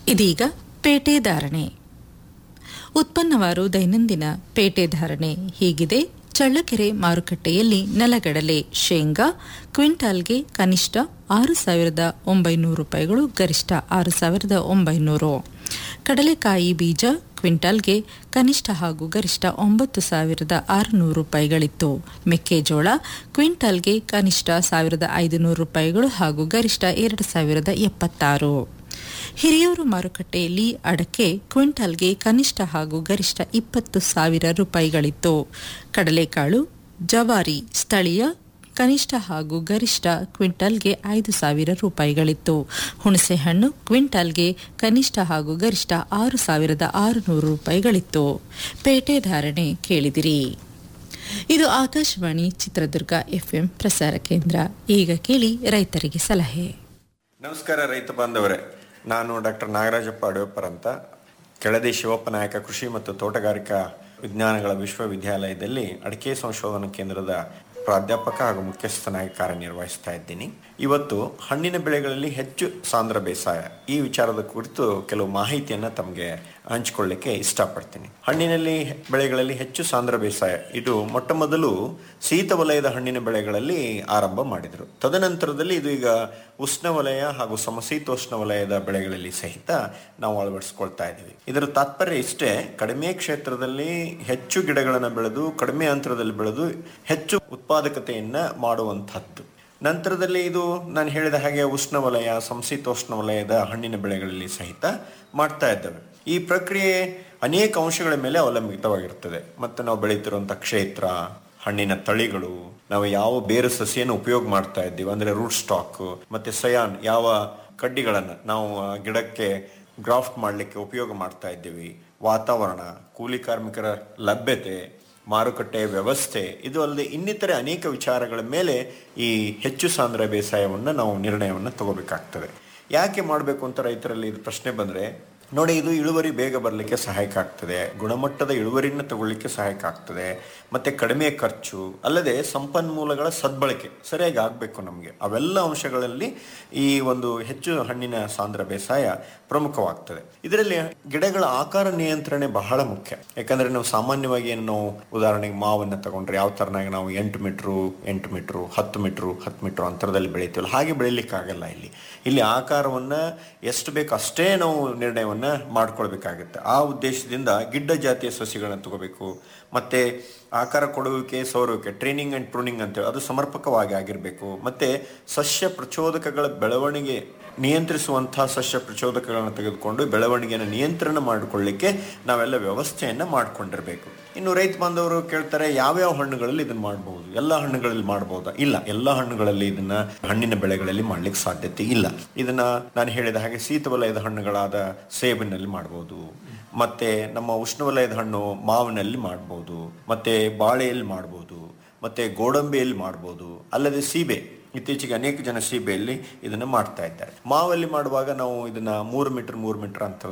ಇದೀಗ ಪೇಟೆ ಧಾರಣೆ ಉತ್ಪನ್ನವಾರು ದೈನಂದಿನ ಪೇಟೆ ಧಾರಣೆ ಹೀಗಿದೆ ಚಳ್ಳಕೆರೆ ಮಾರುಕಟ್ಟೆಯಲ್ಲಿ ನೆಲಗಡಲೆ ಶೇಂಗಾ ಕ್ವಿಂಟಾಲ್ಗೆ ಕನಿಷ್ಠ ಆರು ಸಾವಿರದ ಒಂಬೈನೂರು ರೂಪಾಯಿಗಳು ಗರಿಷ್ಠ ಆರು ಸಾವಿರದ ಒಂಬೈನೂರು ಕಡಲೆಕಾಯಿ ಬೀಜ ಕ್ವಿಂಟಾಲ್ಗೆ ಕನಿಷ್ಠ ಹಾಗೂ ಗರಿಷ್ಠ ಒಂಬತ್ತು ಸಾವಿರದ ಆರುನೂರು ರೂಪಾಯಿಗಳಿತ್ತು ಮೆಕ್ಕೆಜೋಳ ಕ್ವಿಂಟಾಲ್ಗೆ ಕನಿಷ್ಠ ಸಾವಿರದ ಐದುನೂರು ರೂಪಾಯಿಗಳು ಹಾಗೂ ಗರಿಷ್ಠ ಎರಡು ಸಾವಿರದ ಎಪ್ಪತ್ತಾರು ಹಿರಿಯೂರು ಮಾರುಕಟ್ಟೆಯಲ್ಲಿ ಅಡಕೆ ಕ್ವಿಂಟಾಲ್ಗೆ ಕನಿಷ್ಠ ಹಾಗೂ ಗರಿಷ್ಠ ಇಪ್ಪತ್ತು ಸಾವಿರ ರೂಪಾಯಿಗಳಿತ್ತು ಕಡಲೆಕಾಳು ಜವಾರಿ ಸ್ಥಳೀಯ ಕನಿಷ್ಠ ಹಾಗೂ ಗರಿಷ್ಠ ಕ್ವಿಂಟಲ್ಗೆ ಐದು ಸಾವಿರ ರೂಪಾಯಿಗಳಿತ್ತು ಹುಣಸೆಹಣ್ಣು ಕ್ವಿಂಟಾಲ್ಗೆ ಕನಿಷ್ಠ ಹಾಗೂ ಗರಿಷ್ಠ ಆರು ಸಾವಿರದ ಆರುನೂರು ರೂಪಾಯಿಗಳಿತ್ತು ಪೇಟೆ ಧಾರಣೆ ಕೇಳಿದಿರಿ ಇದು ಆಕಾಶವಾಣಿ ಚಿತ್ರದುರ್ಗ ಎಫ್ಎಂ ಪ್ರಸಾರ ಕೇಂದ್ರ ಈಗ ಕೇಳಿ ರೈತರಿಗೆ ಸಲಹೆ ನಮಸ್ಕಾರ ರೈತ ಬಾಂಧವರೇ ನಾನು ಡಾಕ್ಟರ್ ನಾಗರಾಜಪ್ಪ ಅಡವೆಪ್ಪರ್ ಅಂತ ಕೆಳದಿ ಶಿವಪ್ಪ ನಾಯಕ ಕೃಷಿ ಮತ್ತು ತೋಟಗಾರಿಕಾ ವಿಜ್ಞಾನಗಳ ವಿಶ್ವವಿದ್ಯಾಲಯದಲ್ಲಿ ಅಡಿಕೆ ಸಂಶೋಧನಾ ಕೇಂದ್ರದ ಪ್ರಾಧ್ಯಾಪಕ ಹಾಗೂ ಮುಖ್ಯಸ್ಥನಾಗಿ ಕಾರ್ಯನಿರ್ವಹಿಸ್ತಾ ಇದ್ದೀನಿ ಇವತ್ತು ಹಣ್ಣಿನ ಬೆಳೆಗಳಲ್ಲಿ ಹೆಚ್ಚು ಸಾಂದ್ರ ಬೇಸಾಯ ಈ ವಿಚಾರದ ಕುರಿತು ಕೆಲವು ಮಾಹಿತಿಯನ್ನು ತಮಗೆ ಹಂಚಿಕೊಳ್ಳಿಕ್ಕೆ ಇಷ್ಟಪಡ್ತೀನಿ ಹಣ್ಣಿನಲ್ಲಿ ಬೆಳೆಗಳಲ್ಲಿ ಹೆಚ್ಚು ಸಾಂದ್ರ ಬೇಸಾಯ ಇದು ಮೊಟ್ಟ ಮೊದಲು ಶೀತ ವಲಯದ ಹಣ್ಣಿನ ಬೆಳೆಗಳಲ್ಲಿ ಆರಂಭ ಮಾಡಿದರು ತದನಂತರದಲ್ಲಿ ಇದು ಈಗ ಉಷ್ಣವಲಯ ಹಾಗೂ ಸಮಶೀತೋಷ್ಣ ವಲಯದ ಬೆಳೆಗಳಲ್ಲಿ ಸಹಿತ ನಾವು ಅಳವಡಿಸ್ಕೊಳ್ತಾ ಇದ್ದೀವಿ ಇದರ ತಾತ್ಪರ್ಯ ಇಷ್ಟೇ ಕಡಿಮೆ ಕ್ಷೇತ್ರದಲ್ಲಿ ಹೆಚ್ಚು ಗಿಡಗಳನ್ನು ಬೆಳೆದು ಕಡಿಮೆ ಅಂತರದಲ್ಲಿ ಬೆಳೆದು ಹೆಚ್ಚು ಉತ್ಪಾದಕತೆಯನ್ನ ಮಾಡುವಂತಹದ್ದು ನಂತರದಲ್ಲಿ ಇದು ನಾನು ಹೇಳಿದ ಹಾಗೆ ಉಷ್ಣವಲಯ ಸಂಶೀತೋಷ್ಣ ವಲಯದ ಹಣ್ಣಿನ ಬೆಳೆಗಳಲ್ಲಿ ಸಹಿತ ಮಾಡ್ತಾ ಇದ್ದೇವೆ ಈ ಪ್ರಕ್ರಿಯೆ ಅನೇಕ ಅಂಶಗಳ ಮೇಲೆ ಅವಲಂಬಿತವಾಗಿರ್ತದೆ ಮತ್ತು ನಾವು ಬೆಳೀತಿರುವಂಥ ಕ್ಷೇತ್ರ ಹಣ್ಣಿನ ತಳಿಗಳು ನಾವು ಯಾವ ಬೇರು ಸಸಿಯನ್ನು ಉಪಯೋಗ ಮಾಡ್ತಾ ಇದ್ದೀವಿ ಅಂದ್ರೆ ರೂಟ್ ಸ್ಟಾಕ್ ಮತ್ತೆ ಸಯಾನ್ ಯಾವ ಕಡ್ಡಿಗಳನ್ನು ನಾವು ಆ ಗಿಡಕ್ಕೆ ಗ್ರಾಫ್ಟ್ ಮಾಡಲಿಕ್ಕೆ ಉಪಯೋಗ ಮಾಡ್ತಾ ಇದ್ದೀವಿ ವಾತಾವರಣ ಕೂಲಿ ಕಾರ್ಮಿಕರ ಲಭ್ಯತೆ ಮಾರುಕಟ್ಟೆ ವ್ಯವಸ್ಥೆ ಇದು ಅಲ್ಲದೆ ಇನ್ನಿತರೆ ಅನೇಕ ವಿಚಾರಗಳ ಮೇಲೆ ಈ ಹೆಚ್ಚು ಸಾಂದ್ರ ಬೇಸಾಯವನ್ನು ನಾವು ನಿರ್ಣಯವನ್ನು ತಗೋಬೇಕಾಗ್ತದೆ ಯಾಕೆ ಮಾಡಬೇಕು ಅಂತ ರೈತರಲ್ಲಿ ಇದು ಪ್ರಶ್ನೆ ಬಂದರೆ ನೋಡಿ ಇದು ಇಳುವರಿ ಬೇಗ ಬರಲಿಕ್ಕೆ ಸಹಾಯಕ ಆಗ್ತದೆ ಗುಣಮಟ್ಟದ ಇಳುವರಿನ ತಗೊಳ್ಳಿಕ್ಕೆ ಸಹಾಯಕ ಆಗ್ತದೆ ಮತ್ತೆ ಕಡಿಮೆ ಖರ್ಚು ಅಲ್ಲದೆ ಸಂಪನ್ಮೂಲಗಳ ಸದ್ಬಳಕೆ ಸರಿಯಾಗಿ ಆಗಬೇಕು ನಮಗೆ ಅವೆಲ್ಲ ಅಂಶಗಳಲ್ಲಿ ಈ ಒಂದು ಹೆಚ್ಚು ಹಣ್ಣಿನ ಸಾಂದ್ರ ಬೇಸಾಯ ಪ್ರಮುಖವಾಗ್ತದೆ ಇದರಲ್ಲಿ ಗಿಡಗಳ ಆಕಾರ ನಿಯಂತ್ರಣೆ ಬಹಳ ಮುಖ್ಯ ಯಾಕಂದ್ರೆ ನಾವು ಸಾಮಾನ್ಯವಾಗಿ ಏನು ನಾವು ಉದಾಹರಣೆಗೆ ಮಾವನ್ನ ತಗೊಂಡ್ರೆ ಯಾವ ತರನಾಗಿ ನಾವು ಎಂಟು ಮೀಟ್ರು ಎಂಟು ಮೀಟ್ರು ಹತ್ತು ಮೀಟ್ರು ಹತ್ತು ಮೀಟ್ರು ಅಂತರದಲ್ಲಿ ಬೆಳಿತೀವಲ್ಲ ಹಾಗೆ ಬೆಳಿಲಿಕ್ಕಾಗಲ್ಲ ಇಲ್ಲಿ ಇಲ್ಲಿ ಆಕಾರವನ್ನ ಎಷ್ಟು ಬೇಕು ಅಷ್ಟೇ ನಾವು ನಿರ್ಣಯವನ್ನ ಮಾಡ್ಕೊಳ್ಬೇಕಾಗುತ್ತೆ ಆ ಉದ್ದೇಶದಿಂದ ಗಿಡ್ಡ ಜಾತಿಯ ಸಸಿಗಳನ್ನ ತಗೋಬೇಕು ಮತ್ತೆ ಆಕಾರ ಕೊಡುವಿಕೆ ಸೌರುವಿಕೆ ಟ್ರೈನಿಂಗ್ ಅಂಡ್ ಪ್ರೂನಿಂಗ್ ಅಂತೇಳಿ ಅದು ಸಮರ್ಪಕವಾಗಿ ಆಗಿರಬೇಕು ಮತ್ತೆ ಸಸ್ಯ ಪ್ರಚೋದಕಗಳ ಬೆಳವಣಿಗೆ ನಿಯಂತ್ರಿಸುವಂತಹ ಸಸ್ಯ ಪ್ರಚೋದಕಗಳನ್ನು ತೆಗೆದುಕೊಂಡು ಬೆಳವಣಿಗೆಯನ್ನು ನಿಯಂತ್ರಣ ಮಾಡಿಕೊಳ್ಳಿಕ್ಕೆ ನಾವೆಲ್ಲ ವ್ಯವಸ್ಥೆಯನ್ನ ಮಾಡ್ಕೊಂಡಿರ್ಬೇಕು ಇನ್ನು ರೈತ ಬಾಂಧವರು ಕೇಳ್ತಾರೆ ಯಾವ್ಯಾವ ಹಣ್ಣುಗಳಲ್ಲಿ ಇದನ್ನ ಮಾಡಬಹುದು ಎಲ್ಲ ಹಣ್ಣುಗಳಲ್ಲಿ ಮಾಡಬಹುದಾ ಇಲ್ಲ ಎಲ್ಲ ಹಣ್ಣುಗಳಲ್ಲಿ ಇದನ್ನ ಹಣ್ಣಿನ ಬೆಳೆಗಳಲ್ಲಿ ಮಾಡ್ಲಿಕ್ಕೆ ಸಾಧ್ಯತೆ ಇಲ್ಲ ಇದನ್ನ ನಾನು ಹೇಳಿದ ಹಾಗೆ ಶೀತ ವಲಯದ ಹಣ್ಣುಗಳಾದ ಸೇಬಿನಲ್ಲಿ ಮಾಡಬಹುದು ಮತ್ತೆ ನಮ್ಮ ಉಷ್ಣವಲಯದ ಹಣ್ಣು ಮಾವಿನಲ್ಲಿ ಮಾಡಬಹುದು ಮತ್ತೆ ಬಾಳೆಯಲ್ಲಿ ಮಾಡಬಹುದು ಮತ್ತೆ ಗೋಡಂಬಿಯಲ್ಲಿ ಮಾಡಬಹುದು ಅಲ್ಲದೆ ಸೀಬೆ ಇತ್ತೀಚೆಗೆ ಅನೇಕ ಜನ ಸೀಬೆಯಲ್ಲಿ ಇದನ್ನ ಮಾಡ್ತಾ ಇದ್ದಾರೆ ಮಾವಲ್ಲಿ ಮಾಡುವಾಗ ನಾವು ಇದನ್ನ ಮೂರು ಮೀಟರ್ ಮೂರು ಮೀಟರ್ ಅಂತರದಲ್ಲಿ